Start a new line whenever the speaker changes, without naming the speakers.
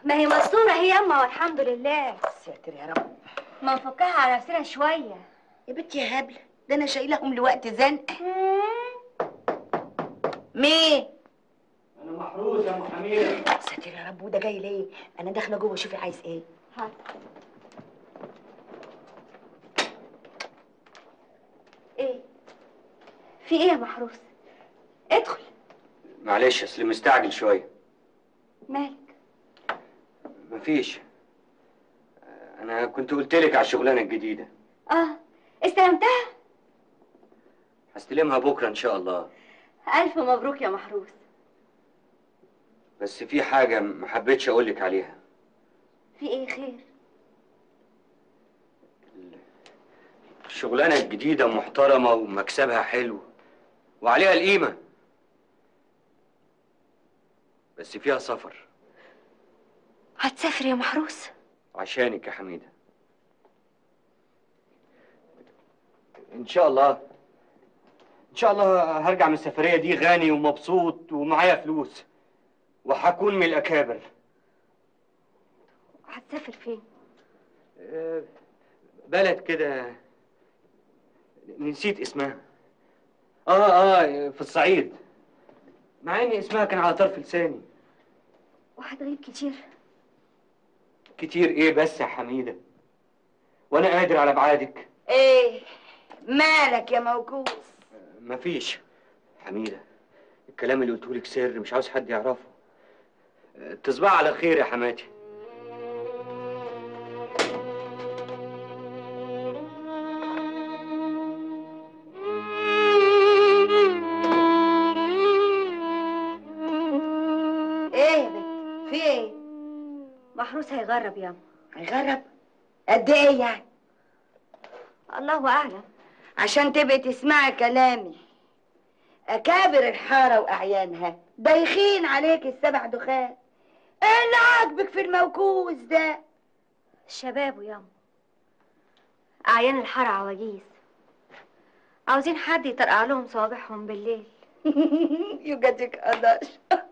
ما هي مستورة هي يما والحمد لله
ساتر يا رب
ما نفكها على نفسنا شوية
يا بنتي يا هبله ده انا شايلهم لوقت زنقه مين
انا محروس يا ام حميده
ساتر يا رب وده جاي ليه انا داخله جوه شوفي عايز ايه
حاضر ايه في ايه يا محروس ادخل
معلش اصل مستعجل شويه
مالك
مفيش انا كنت قلت لك على الشغلانه الجديده
اه استلمتها
هستلمها بكره ان شاء الله
الف مبروك يا محروس
بس في حاجه ما حبيتش اقول لك عليها
في ايه خير
الشغلانه الجديده محترمه ومكسبها حلو وعليها القيمه بس فيها سفر
هتسافر يا محروس
عشانك يا حميده ان شاء الله ان شاء الله هرجع من السفريه دي غني ومبسوط ومعايا فلوس وهكون من الاكابر
هتسافر فين
آه، بلد كده نسيت اسمها اه اه في الصعيد مع ان اسمها كان على طرف لساني
وهتغيب كتير
كتير ايه بس يا حميده وانا قادر على ابعادك
ايه مالك يا موكوس
مفيش حميده الكلام اللي قلته لك سر مش عاوز حد يعرفه آه، تصبح على خير يا حماتي
ايه يا بنت في ايه
محروس هيغرب ياما
هيغرب قد ايه يعني
الله اعلم
عشان تبقي تسمعي كلامي اكابر الحاره واعيانها دايخين عليك السبع دخان ايه اللي عاجبك في الموكوس ده
الشباب ياما اعيان الحارة عواجيز عاوزين حد يطرقع لهم صوابعهم بالليل
يوجدك قداش